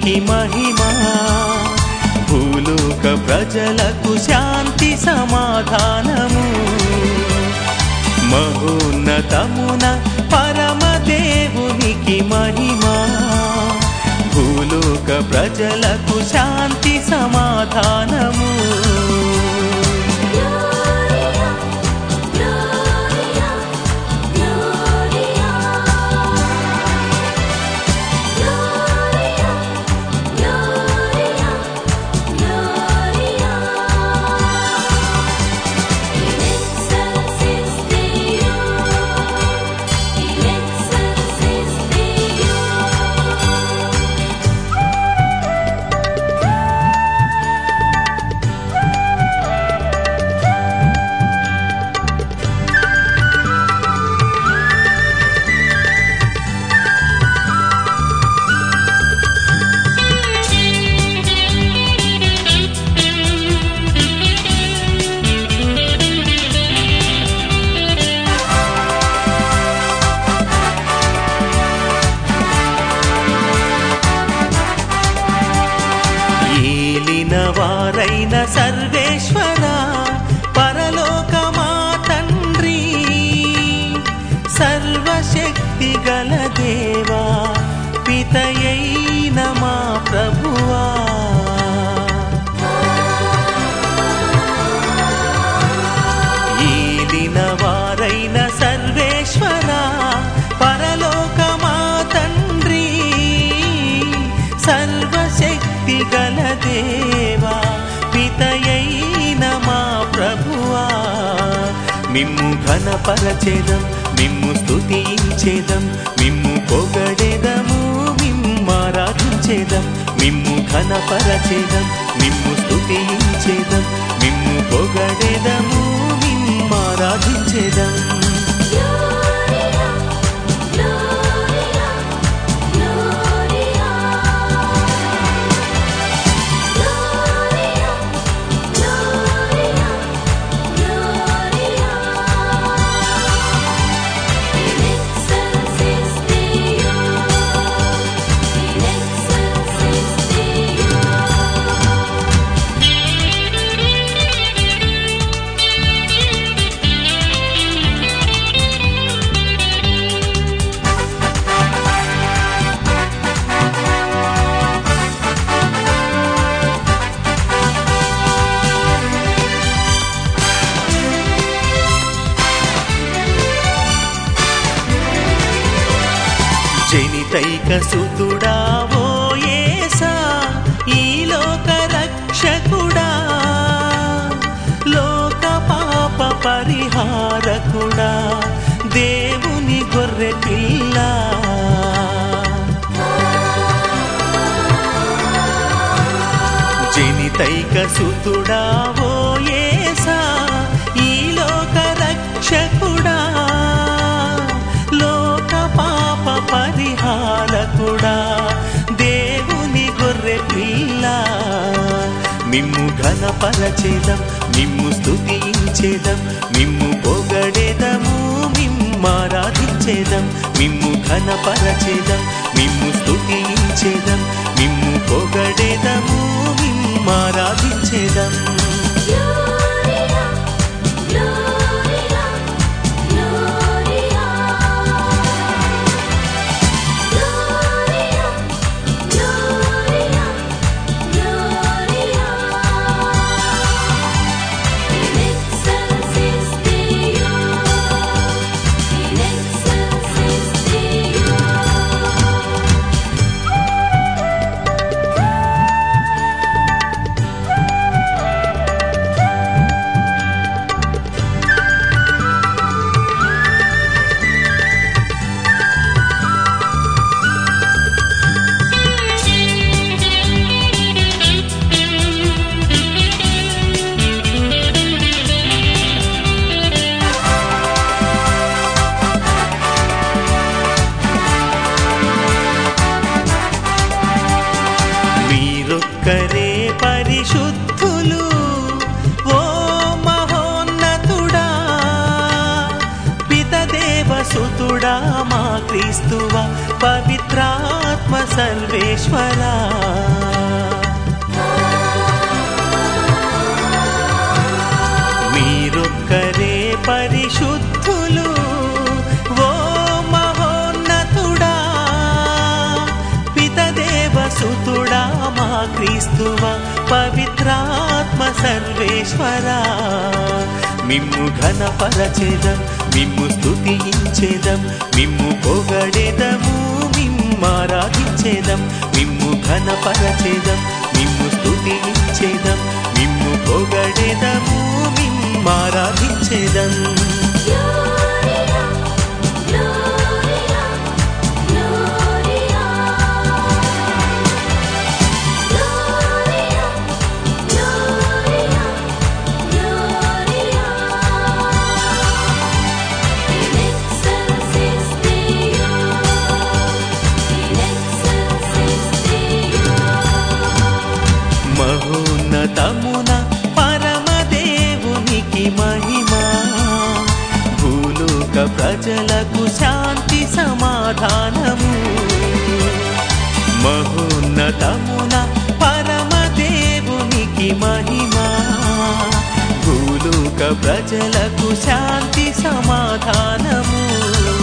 దేవునికి మహిమా భూలోక ప్రజలకు శాంతి సమాధానము మహోన్నతమున పరమ దేవునికి మహిమా భూలోక ప్రజలకు శాంతి సమాధానము Gloria, Gloria, Gloria. Gloria, Gloria, Gloria. In excelsis Deo, in excelsis Deo. ఏలిన వారైన సర్వేశ్వర పరలోకమా తండ్రి సర్వశక్తి గల దేవా పితయైన మా ప్రభువా ఏలిన వారైన సర్వేశ్వర పరలోకమా తండ్రి సర్వశక్తి గల దేవా పితయైన మా ప్రభువా మిమ్ము ఘనపరచేదం మిమ్ము స్తుతించేదం మిమ్ము పొగడెదము మిమ్మారాధించేదం మిమ్ము ఘనపరచేదం మిమ్ము స్తుతించేదం మిమ్ము పొగడెదము మిమ్మారాధించేదం Gloria, Gloria, Gloria. Gloria, Gloria, Gloria. In excelsis Deo, in excelsis Deo. జనితైక సుతుడా ఓ యేసా ఈ లోక రక్షకుడా లోక పాప పరిహారకుడా దేవుని గొర్రె పిల్ల జనితైక సుతుడా ఓ యేసా ఈ లోక రక్షకుడా లోక పాప పరిహారకుడా దేవుని గొర్రె పిల్ల మిమ్ము ఘనపరచేదం మిమ్ము స్తుతించేదం మిమ్ము పొగడేదము మిమ్మారాధించేదం మిమ్ము ఘనపరచేదం మిమ్ము స్తుతించేదం మిమ్ము పొగడేదము మిమ్మారాధించేదం Gloria, Gloria, Gloria. Gloria, Gloria, Gloria. In excelsis Deo, in excelsis Deo. మీరొక్కరే పరిశుద్ధులు ఓ మహోన్నతుడా పితదేవ సుతుడా మా క్రీస్తువ పవిత్రాత్మ సర్వేశ్వరా మీరొక్కరే పరిశుద్ధులు ఓ మహోన్నతుడా పితదేవ సుతుడా మా క్రీస్తువ పవిత్రాత్మ సర్వేశ్వరా మిమ్ము ఘనపరచెదం మిమ్ము స్తుతించెదం మిమ్ము పొగడెదము మిమ్మారాధించెదం మిమ్ము ఘనపరచెదం మిమ్ము స్తుతించెదం మిమ్ము పొగడెదము మిమ్మారాధించెదం Gloria, Gloria, Gloria. Gloria, Gloria, Gloria. In excelsis Deo, in excelsis Deo. మహోన్నతమున పరమదేవునికి మహిమా భూలోక ప్రజలకు శాంతి సమాధానము మహోన్నతమున పరమదేవునికి మహిమా భూలోక ప్రజలకు శాంతి సమాధానము